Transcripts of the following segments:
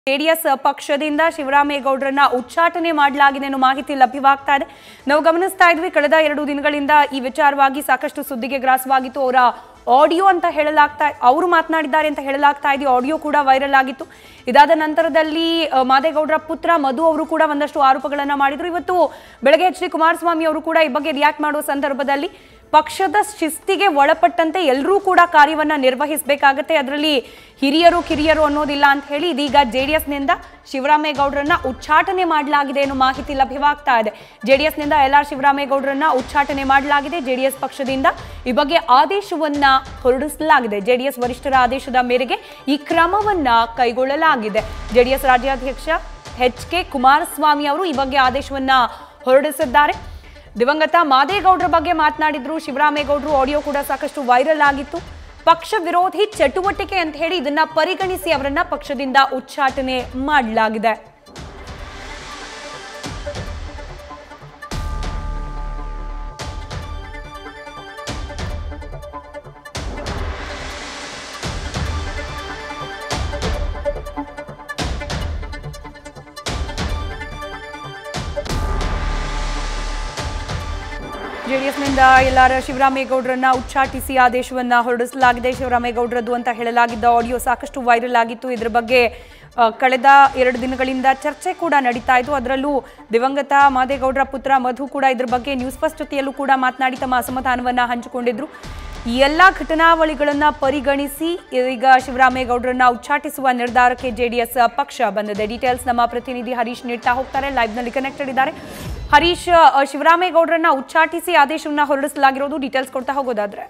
JDS ಪಕ್ಷದಿಂದ ಶಿವರಾಮೇಗೌಡರನ್ನ ಉಚ್ಚಾಟನೆ ಮಾಡಲಾಗಿದೆ ಅನ್ನೋ ಮಾಹಿತಿ ಲಭ್ಯವಾಗ್ತಾ ಇದೆ ನಾವು ಗಮನಿಸ್ತಾ ಇದ್ವಿ ಕಳೆದ ಎರಡು ದಿನಗಳಿಂದ ಈ ವಿಚಾರವಾಗಿ ಸಾಕಷ್ಟು ಸುದ್ದಿಗೆ ಗ್ರಾಸವಾಗಿತ್ತು ಅವರ ಆಡಿಯೋ ಅಂತ ಹೇಳಲಾಗ್ತಾ ಅವರು ಮಾತನಾಡಿದ್ದಾರೆ ಅಂತ ಹೇಳಲಾಗ್ತಾ ಇದೆ ಆಡಿಯೋ ಕೂಡ ವೈರಲ್ ಆಗಿತ್ತು ಇದಾದ ನಂತರದಲ್ಲಿ ಆ, ಮಾದೇಗೌಡರ ಪುತ್ರ ಮಧು ಅವರು ಕೂಡ ಒಂದಷ್ಟು ಆರೋಪಗಳನ್ನ ಮಾಡಿದ್ರು ಇವತ್ತು ಬೆಳಗ್ಗೆ ಎಚ್ ಡಿ ಕುಮಾರಸ್ವಾಮಿ ಅವರು ಕೂಡ ಈ ಬಗ್ಗೆ ರಿಯಾಕ್ಟ್ ಮಾಡುವ ಸಂದರ್ಭದಲ್ಲಿ ಪಕ್ಷದ ಶಿಸ್ತಿಗೆ ಒಳಪಟ್ಟಂತೆ ಎಲ್ಲರೂ ಕೂಡ ಕಾರ್ಯವನ್ನ ನಿರ್ವಹಿಸಬೇಕಾಗತ್ತೆ ಅದರಲ್ಲಿ ಹಿರಿಯರು ಕಿರಿಯರು ಅನ್ನೋದಿಲ್ಲ ಅಂತ ಹೇಳಿ ಇದೀಗ ಜೆಡಿಎಸ್ನಿಂದ ಶಿವರಾಮೇಗೌಡರನ್ನ ಉಚ್ಚಾಟನೆ ಮಾಡಲಾಗಿದೆ ಅನ್ನೋ ಮಾಹಿತಿ ಲಭ್ಯವಾಗ್ತಾ ಇದೆ ಜೆಡಿಎಸ್ನಿಂದ ಎಲ್ ಆರ್ ಶಿವರಾಮೇಗೌಡರನ್ನ ಉಚ್ಚಾಟನೆ ಮಾಡಲಾಗಿದೆ ಜೆಡಿಎಸ್ ಪಕ್ಷದಿಂದ ಈ ಬಗ್ಗೆ ಆದೇಶವನ್ನ ಹೊರಡಿಸಲಾಗಿದೆ ಜೆಡಿಎಸ್ ವರಿಷ್ಠರ ಆದೇಶದ ಮೇರೆಗೆ ಈ ಕ್ರಮವನ್ನ ಕೈಗೊಳ್ಳಲಾಗಿದೆ ಜೆಡಿಎಸ್ ರಾಜ್ಯಾಧ್ಯಕ್ಷ ಎಚ್ ಕೆ ಕುಮಾರಸ್ವಾಮಿ ಅವರು ಈ ಬಗ್ಗೆ ಆದೇಶವನ್ನ ಹೊರಡಿಸಿದ್ದಾರೆ ದಿವಂಗತ ಮಾದೇಗೌಡರ ಬಗ್ಗೆ ಮಾತನಾಡಿದ್ರು ಶಿವರಾಮೇಗೌಡರು ಆಡಿಯೋ ಕೂಡ ಸಾಕಷ್ಟು ವೈರಲ್ ಆಗಿತ್ತು ಪಕ್ಷ ವಿರೋಧಿ ಚಟುವಟಿಕೆ ಅಂತ ಹೇಳಿ ಇದನ್ನ ಪರಿಗಣಿಸಿ ಅವರನ್ನ ಪಕ್ಷದಿಂದ ಉಚ್ಚಾಟನೆ ಮಾಡಲಾಗಿದೆ ಜೆಡಿಎಸ್ನಿಂದ ಎಲ್ಲಾರ ಶಿವರಾಮೇಗೌಡರನ್ನ ಉಚ್ಚಾಟಿಸಿ ಆದೇಶವನ್ನ ಹೊರಡಿಸಲಾಗಿದೆ ಶಿವರಾಮೇಗೌಡರದ್ದು ಅಂತ ಹೇಳಲಾಗಿದ್ದ ಆಡಿಯೋ ಸಾಕಷ್ಟು ವೈರಲ್ ಆಗಿತ್ತು ಇದರ ಬಗ್ಗೆ ಆ, ಕಳೆದ ಎರಡು ದಿನಗಳಿಂದ ಚರ್ಚೆ ಕೂಡ ನಡೀತಾ ಇತ್ತು ಅದರಲ್ಲೂ ದಿವಂಗತ ಮಾದೇಗೌಡರ ಪುತ್ರ ಮಧು ಕೂಡ ಇದ್ರ ಬಗ್ಗೆ ನ್ಯೂಸ್ ಫಸ್ಟ್ ಜೊತೆಯಲ್ಲೂ ಕೂಡ ಮಾತನಾಡಿ ತಮ್ಮ ಅಸಮಾಧಾನವನ್ನ ಹಂಚಿಕೊಂಡಿದ್ರು ಈ ಎಲ್ಲ ಘಟನಾವಳಿಗಳನ್ನ ಪರಿಗಣಿಸಿ ಈಗ ಶಿವರಾಮೇಗೌಡರನ್ನ ಉಚ್ಚಾಟಿಸುವ ನಿರ್ಧಾರಕ್ಕೆ ಜೆಡಿಎಸ್ ಪಕ್ಷ ಬಂದಿದೆ ಡೀಟೇಲ್ಸ್ ನಮ್ಮ ಪ್ರತಿನಿಧಿ ಹರೀಶ್ ನೀಡ್ತಾ ಹೋಗ್ತಾರೆ ಲೈವ್ ನಲ್ಲಿ ಕನೆಕ್ಟೆಡ್ ಇದ್ದಾರೆ ಹರೀಶ್ ಅ, ಶಿವರಾಮೇಗೌಡರನ್ನ ಉಚ್ಚಾಟಿಸಿ ಆದೇಶವನ್ನ ಹೊರಡಿಸಲಾಗಿರೋದು ಡೀಟೇಲ್ಸ್ ಕೊಡ್ತಾ ಹೋಗೋದಾದ್ರೆ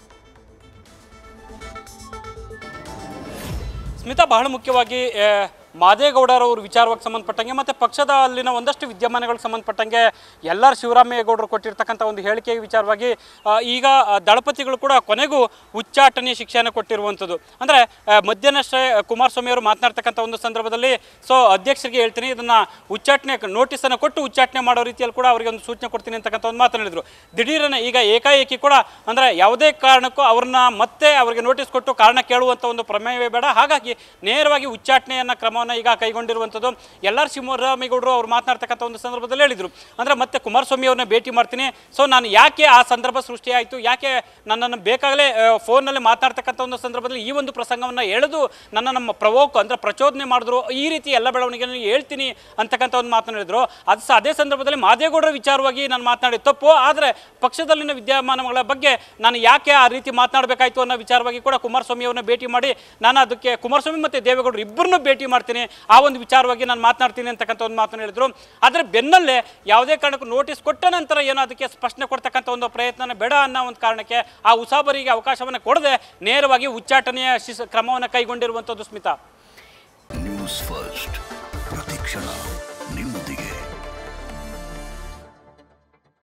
ಸ್ಮಿತಾ ಬಹಳ ಮುಖ್ಯವಾಗಿ ಆ, ಮಾದೇಗೌಡರವ್ರ ವಿಚಾರವಾಗಿ ಸಂಬಂಧಪಟ್ಟಂಗೆ ಮತ್ತು ಪಕ್ಷದ ಅಲ್ಲಿನ ಒಂದಷ್ಟು ವಿದ್ಯಮಾನಗಳಿಗೆ ಸಂಬಂಧಪಟ್ಟಂಗೆ ಎಲ್ಲರ ಶಿವರಾಮೇಗೌಡರು ಕೊಟ್ಟಿರ್ತಕ್ಕಂಥ ಒಂದು ಹೇಳಿಕೆ ವಿಚಾರವಾಗಿ ಆ, ಈಗ ಆ, ದಳಪತಿಗಳು ಕೂಡ ಕೊನೆಗೂ ಉಚ್ಚಾಟನೆ ಶಿಕ್ಷೆಯನ್ನು ಕೊಟ್ಟಿರುವಂಥದ್ದು ಅಂದರೆ ಮಧ್ಯಾಹ್ನಷ್ಟೇ ಕುಮಾರಸ್ವಾಮಿ ಅವರು ಮಾತನಾಡ್ತಕ್ಕಂಥ ಒಂದು ಸಂದರ್ಭದಲ್ಲಿ ಸೊ ಅಧ್ಯಕ್ಷರಿಗೆ ಹೇಳ್ತೀನಿ ಇದನ್ನು ಉಚ್ಚಾಟನೆ ನೋಟಿಸನ್ನು ಕೊಟ್ಟು ಉಚ್ಚಾಟನೆ ಮಾಡೋ ರೀತಿಯಲ್ಲಿ ಕೂಡ ಅವರಿಗೆ ಒಂದು ಸೂಚನೆ ಕೊಡ್ತೀನಿ ಅಂತಕ್ಕಂಥ ಒಂದು ಮಾತನ್ನು ಹೇಳಿದರು ದಿಢೀರನೆ ಈಗ ಏಕಾಏಕಿ ಕೂಡ ಅಂದರೆ ಯಾವುದೇ ಕಾರಣಕ್ಕೂ ಅವ್ರನ್ನ ಮತ್ತೆ ಅವರಿಗೆ ನೋಟಿಸ್ ಕೊಟ್ಟು ಕಾರಣ ಕೇಳುವಂಥ ಒಂದು ಪ್ರಮೇಯವೇ ಬೇಡ ಹಾಗಾಗಿ ನೇರವಾಗಿ ಉಚ್ಚಾಟನೆಯನ್ನ ಕ್ರಮವನ್ನು ಈಗ ಕೈಗೊಂಡಿರುವಂಥದ್ದು ಎಲ್ಲರ ಶಿವರಾಮೇಗೌಡರು ಅವ್ರು ಮಾತನಾಡ್ತಕ್ಕಂಥ ಒಂದು ಸಂದರ್ಭದಲ್ಲಿ ಹೇಳಿದರು ಅಂದರೆ ಮತ್ತೆ ಕುಮಾರಸ್ವಾಮಿ ಅವ್ರನ್ನ ಭೇಟಿ ಮಾಡ್ತೀನಿ ಸೊ ನಾನು ಯಾಕೆ ಆ ಸಂದರ್ಭ ಸೃಷ್ಟಿಯಾಯಿತು ಯಾಕೆ ನನ್ನನ್ನು ಬೇಕಾಗಲೇ ಫೋನಲ್ಲಿ ಮಾತನಾಡ್ತಕ್ಕಂಥ ಒಂದು ಸಂದರ್ಭದಲ್ಲಿ ಈ ಒಂದು ಪ್ರಸಂಗವನ್ನು ಎಳೆದು ನನ್ನ ನಮ್ಮ ಪ್ರವೋಕ್ ಅಂದರೆ ಪ್ರಚೋದನೆ ಮಾಡಿದ್ರು ಈ ರೀತಿ ಎಲ್ಲ ಬೆಳವಣಿಗೆಯನ್ನು ಹೇಳ್ತೀನಿ ಅಂತಕ್ಕಂಥ ಒಂದು ಮಾತನಾಡಿದ್ರು ಅದು ಸಹ ಅದೇ ಸಂದರ್ಭದಲ್ಲಿ ಮಾದೇಗೌಡರ ವಿಚಾರವಾಗಿ ನಾನು ಮಾತನಾಡಿ ತಪ್ಪು ಆದರೆ ಪಕ್ಷದಲ್ಲಿನ ವಿದ್ಯಮಾನಗಳ ಬಗ್ಗೆ ನಾನು ಯಾಕೆ ಆ ರೀತಿ ಮಾತನಾಡಬೇಕಾಯ್ತು ಅನ್ನೋ ವಿಚಾರವಾಗಿ ಕೂಡ ಕುಮಾರಸ್ವಾಮಿ ಅವ್ರನ್ನ ಭೇಟಿ ಮಾಡಿ ನಾನು ಅದಕ್ಕೆ ಕುಮಾರಸ್ವಾಮಿ ಮತ್ತು ದೇವೇಗೌಡರು ಇಬ್ಬರನ್ನೂ ಭೇಟಿ ಮಾಡ್ತೀನಿ ಆ ಒಂದು ವಿಚಾರವಾಗಿ ನಾನು ಮಾತನಾಡ್ತೀನಿ ಅಂತಕ್ಕಂಥ ಒಂದು ಮಾತನ್ನು ಹೇಳಿದ್ರು ಆದರೆ ಬೆನ್ನಲ್ಲೇ ಯಾವುದೇ ಕಾರಣಕ್ಕೂ ನೋಟಿಸ್ ಕೊಟ್ಟ ನಂತರ ಏನೋ ಅದಕ್ಕೆ ಸ್ಪಷ್ಟನೆ ಕೊಡ್ತಕ್ಕಂಥ ಒಂದು ಪ್ರಯತ್ನ ಬೇಡ ಅನ್ನೋ ಒಂದು ಕಾರಣಕ್ಕೆ ಆ ಉಸಾಬರಿಗೆ ಅವಕಾಶವನ್ನು ಕೊಡದೆ ನೇರವಾಗಿ ಉಚ್ಚಾಟನೆಯ ಶಿಸ್ ಕ್ರಮವನ್ನು ಕೈಗೊಂಡಿರುವಂಥದ್ದು ಸ್ಮಿತಾ ನ್ಯೂಸ್ ಫಸ್ಟ್ ಪ್ರತಿಕ್ಷಣ ನಿಮ್ಮೊಂದಿಗೆ